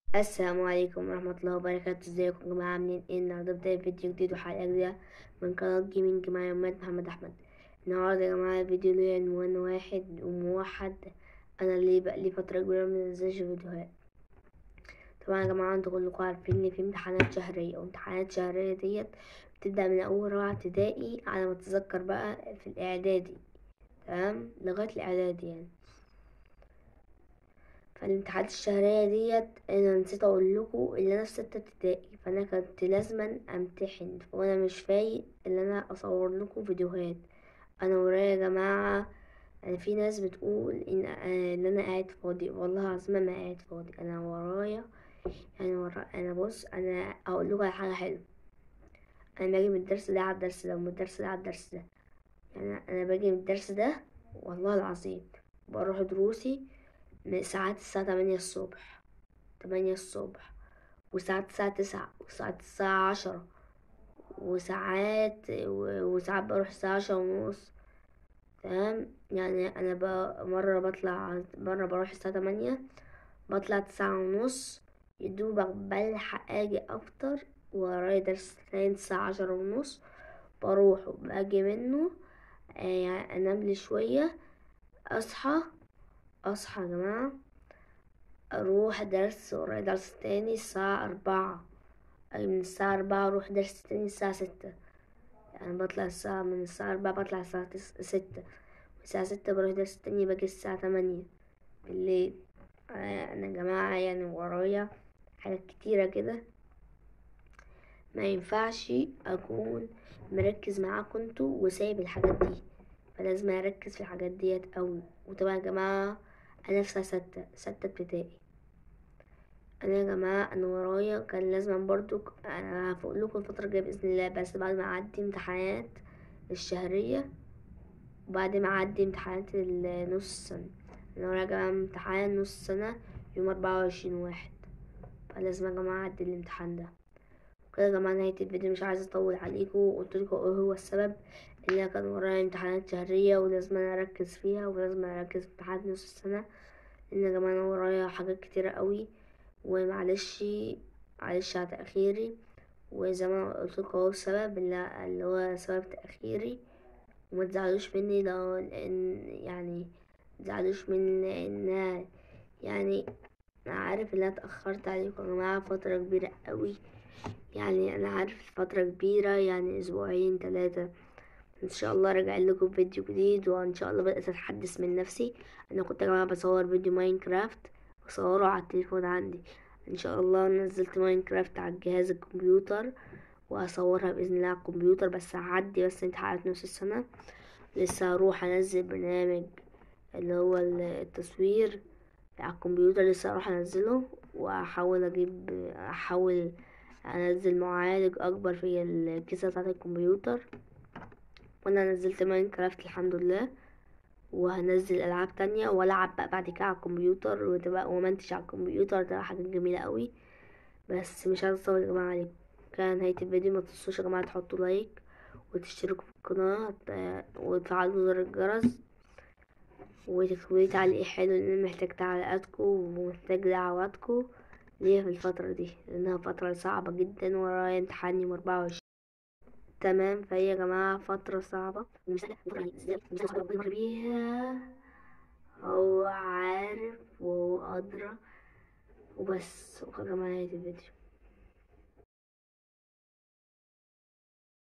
السلام عليكم ورحمة الله وبركاته ازيكم يا جماعة عاملين ايه النهاردة بداية فيديو جديد وحلقة جديدة من قناة جيمنج مع يومات محمد أحمد النهاردة يا جماعة الفيديو ليه عنوان واحد وموحد أنا اللي بقالي فترة كبيرة منزلش فيديوهات طبعا يا جماعة انتوا كلكم عارفين ان في امتحانات شهرية وامتحانات شهرية ديت بتبدأ من أول رابعة ابتدائي على ما أتذكر بقى في الإعدادي تمام لغاية الإعدادي يعني فالامتحانات الشهرية ديت انا نسيت اقول لكم ان انا في ستة ابتدائي فانا كنت لازما امتحن وانا مش فايق ان انا اصور لكم فيديوهات انا ورايا يا جماعة يعني في ناس بتقول ان ان انا قاعد فاضي والله العظيم ما قاعد فاضي انا ورايا يعني ورا انا بص انا اقول لكم على حاجة حلوة انا باجي من الدرس ده على الدرس ده ومن الدرس ده على الدرس ده يعني انا باجي من الدرس ده والله العظيم بروح دروسي من ساعات الساعة تمانية الصبح تمانية الصبح وساعات الساعة تسعة وساعات الساعة عشرة وساعات وساعات بروح الساعة عشرة ونص تمام يعني أنا ب... مرة بطلع مرة بروح الساعة تمانية بطلع تسعة ونص يدوبك بلحق أجي أفطر ورايا درس تاني الساعة عشرة ونص بروح وباجي منه يعني أنام لي شوية أصحى اصحى يا جماعة اروح درس ورايا درس تاني الساعة اربعة اي من الساعة اربعة اروح درس تاني الساعة ستة يعني بطلع الساعة من الساعة اربعة بطلع الساعة ستة من الساعة ستة بروح درس تاني باجي الساعة تمانية بالليل انا يا جماعة يعني ورايا حاجات كتيرة كده ما ينفعش اكون مركز معاكم انتوا وسايب الحاجات دي فلازم اركز في الحاجات ديت اوي وطبعا يا جماعه انا في ستة ستة ابتدائي انا يا جماعة انا ورايا كان لازم برضو انا هفوق لكم الفترة الجاية باذن الله بس بعد ما اعدي امتحانات الشهرية وبعد ما اعدي امتحانات النص سنة انا ورايا يا جماعة امتحان نص سنة يوم اربعة وعشرين واحد فلازم يا جماعة اعدي الامتحان ده وكده يا جماعة نهاية الفيديو مش عايزة اطول عليكم وقلتلكوا ايه هو السبب ان انا كان ورايا امتحانات شهرية ولازم انا اركز فيها ولازم اركز في امتحانات نص السنة لان يا جماعة انا ورايا حاجات كتيرة قوي ومعلش معلش على تأخيري وزي ما قلتلكوا اهو السبب اللي هو سبب تأخيري وما تزعلوش مني لو لان يعني متزعلوش مني لان يعني انا عارف ان انا اتأخرت عليكم يا جماعة فترة كبيرة قوي يعني انا عارف فترة كبيرة يعني اسبوعين ثلاثة ان شاء الله راجع لكم فيديو جديد وان شاء الله بدات اتحدث من نفسي انا كنت يا جماعه بصور فيديو ماينكرافت بصوره على التليفون عندي ان شاء الله نزلت ماينكرافت على جهاز الكمبيوتر وهصورها باذن الله على الكمبيوتر بس هعدي بس امتحانات نص السنه لسه هروح انزل برنامج اللي هو التصوير على الكمبيوتر لسه هروح انزله واحاول اجيب احاول انزل معالج اكبر في الكيسه بتاعه الكمبيوتر وانا نزلت ماينكرافت الحمد لله وهنزل العاب تانية والعب بقى بعد كده على الكمبيوتر وتبقى ومنتج على الكمبيوتر ده حاجة جميلة قوي بس مش عايزة اطول يا جماعة عليكم كان نهاية الفيديو ما تنسوش يا جماعة تحطوا لايك وتشتركوا في القناة وتفعلوا زر الجرس وتكتبوا تعليق حلو لان محتاج تعليقاتكم ومحتاج دعواتكم ليا في الفترة دي لانها فترة صعبة جدا ورايا امتحان يوم اربعة وعشرين تمام فهي يا جماعة فترة صعبة ومش سهلة بيها هو عارف وهو أدرى وبس وكده نهاية الفيديو